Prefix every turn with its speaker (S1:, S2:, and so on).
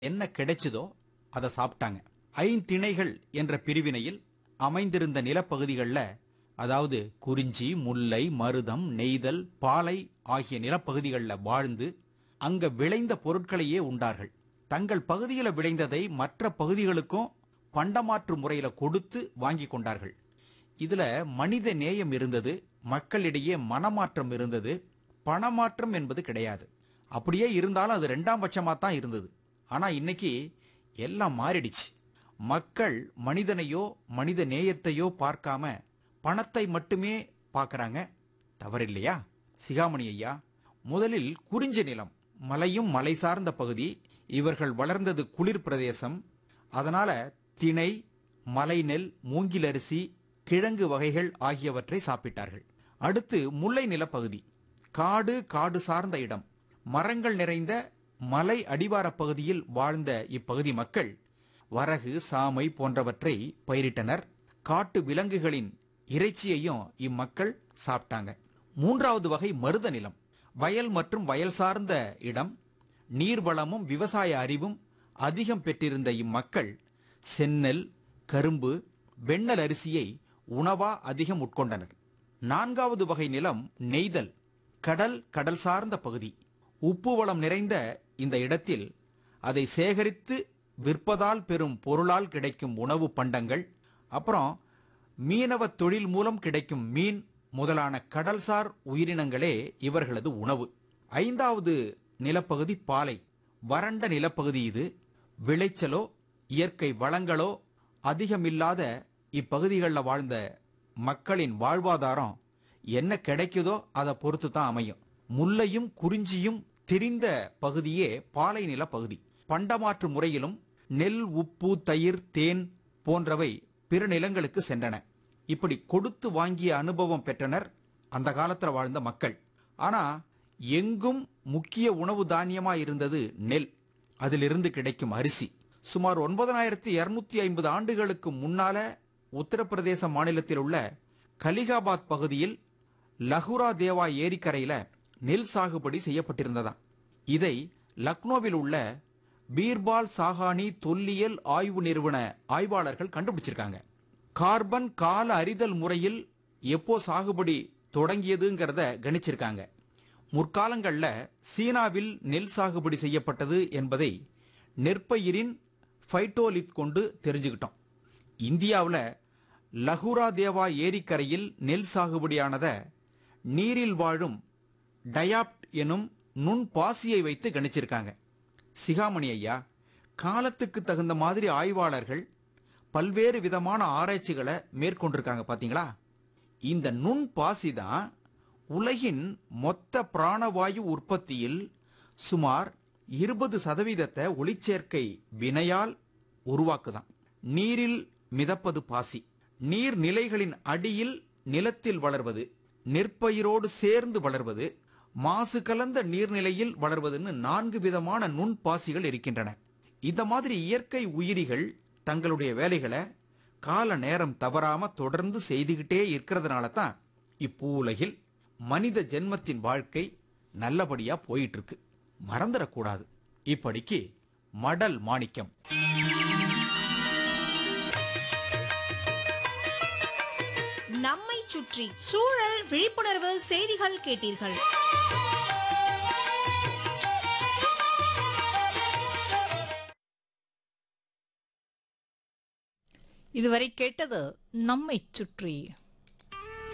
S1: என்ன கிடைச்சதோ அதை சாப்பிட்டாங்க ஐந்திணைகள் என்ற பிரிவினையில் அமைந்திருந்த நிலப்பகுதிகளில் அதாவது குறிஞ்சி முல்லை மருதம் நெய்தல் பாலை ஆகிய நிலப்பகுதிகளில் வாழ்ந்து அங்க விளைந்த பொருட்களையே உண்டார்கள் தங்கள் பகுதியில் விளைந்ததை மற்ற பகுதிகளுக்கும் பண்டமாற்று முறையில கொடுத்து வாங்கி கொண்டார்கள் இதுல மனித நேயம் இருந்தது மக்களிடையே மனமாற்றம் இருந்தது பணமாற்றம் என்பது கிடையாது அப்படியே இருந்தாலும் அது ரெண்டாம் பட்சமா தான் இருந்தது ஆனா இன்னைக்கு எல்லாம் மாறிடுச்சு மக்கள் மனிதனையோ மனித நேயத்தையோ பார்க்காம பணத்தை மட்டுமே பார்க்கறாங்க தவறில்லையா சிகாமணி ஐயா முதலில் குறிஞ்சி நிலம் மலையும் மலை சார்ந்த பகுதி இவர்கள் வளர்ந்தது குளிர் பிரதேசம் அதனால திணை மலைநெல் மூங்கிலரிசி கிழங்கு வகைகள் ஆகியவற்றை சாப்பிட்டார்கள் அடுத்து முல்லை நிலப்பகுதி காடு காடு சார்ந்த இடம் மரங்கள் நிறைந்த மலை அடிவாரப் பகுதியில் வாழ்ந்த இப்பகுதி மக்கள் வரகு சாமை போன்றவற்றை பயிரிட்டனர் காட்டு விலங்குகளின் இறைச்சியையும் இம்மக்கள் சாப்பிட்டாங்க மூன்றாவது வகை மருத நிலம் வயல் மற்றும் வயல் சார்ந்த இடம் நீர்வளமும் விவசாய அறிவும் அதிகம் பெற்றிருந்த இம்மக்கள் செந்நெல் கரும்பு வெண்ணெல் அரிசியை உணவா அதிகம் உட்கொண்டனர் நான்காவது வகை நிலம் நெய்தல் கடல் கடல் சார்ந்த பகுதி உப்பு வளம் நிறைந்த இந்த இடத்தில் அதை சேகரித்து விற்பதால் பெறும் பொருளால் கிடைக்கும் உணவு பண்டங்கள் அப்புறம் மீனவ தொழில் மூலம் கிடைக்கும் மீன் முதலான கடல்சார் உயிரினங்களே இவர்களது உணவு ஐந்தாவது நிலப்பகுதி பாலை வறண்ட நிலப்பகுதி இது விளைச்சலோ இயற்கை வளங்களோ அதிகமில்லாத இப்பகுதிகளில் வாழ்ந்த மக்களின் வாழ்வாதாரம் என்ன கிடைக்குதோ அதை பொறுத்து தான் அமையும் முல்லையும் குறிஞ்சியும் திரிந்த பகுதியே பாலை நில பகுதி பண்டமாற்று முறையிலும் நெல் உப்பு தயிர் தேன் போன்றவை பிற நிலங்களுக்கு சென்றன இப்படி கொடுத்து வாங்கிய அனுபவம் பெற்றனர் அந்த காலத்துல வாழ்ந்த மக்கள் ஆனா எங்கும் முக்கிய உணவு தானியமா இருந்தது நெல் அதிலிருந்து கிடைக்கும் அரிசி சுமார் ஒன்பதனாயிரத்தி இருநூத்தி ஐம்பது ஆண்டுகளுக்கு முன்னால உத்தரப்பிரதேச மாநிலத்தில் உள்ள கலிகாபாத் பகுதியில் லகுரா தேவா ஏரிக்கரையில நெல் சாகுபடி செய்யப்பட்டிருந்ததா இதை லக்னோவில் உள்ள பீர்பால் சாகானி தொல்லியல் ஆய்வு நிறுவன ஆய்வாளர்கள் கண்டுபிடிச்சிருக்காங்க கார்பன் கால அறிதல் முறையில் எப்போ சாகுபடி தொடங்கியதுங்கிறத கணிச்சிருக்காங்க முற்காலங்கள்ல சீனாவில் நெல் சாகுபடி செய்யப்பட்டது என்பதை நெற்பயிரின் ஃபைட்டோலித் கொண்டு தெரிஞ்சுக்கிட்டோம் இந்தியாவில் லகுரா தேவா ஏரிக்கரையில் நெல் சாகுபடியானத நீரில் வாழும் டயாப்ட் எனும் நுண் பாசியை வைத்து கணிச்சிருக்காங்க சிகாமணி ஐயா காலத்துக்கு தகுந்த மாதிரி ஆய்வாளர்கள் பல்வேறு விதமான ஆராய்ச்சிகளை மேற்கொண்டிருக்காங்க பாத்தீங்களா இந்த நுண் பாசி தான் உலகின் மொத்த பிராணவாயு உற்பத்தியில் சுமார் இருபது சதவீதத்தை ஒளிச்சேர்க்கை வினையால் உருவாக்குதான் நீரில் மிதப்பது பாசி நீர்நிலைகளின் அடியில் நிலத்தில் வளர்வது நெற்பயிரோடு சேர்ந்து வளர்வது மாசு கலந்த நீர்நிலையில் வளர்வதுன்னு நான்கு விதமான நுண்பாசிகள் இருக்கின்றன இந்த மாதிரி இயற்கை உயிரிகள் தங்களுடைய வேலைகளை கால நேரம் தவறாம தொடர்ந்து செய்துகிட்டே இருக்கிறதுனால தான் இப்பூலகில் மனித ஜென்மத்தின் வாழ்க்கை நல்லபடியா போயிட்டு இருக்கு மறந்துடக்கூடாது இப்படிக்கு மடல் மாணிக்கம்
S2: நம்மை சுற்றி சூழல் விழிப்புணர்வு செய்திகள் கேட்டீர்கள்
S3: இதுவரை கேட்டது நம்மைச் சுற்றி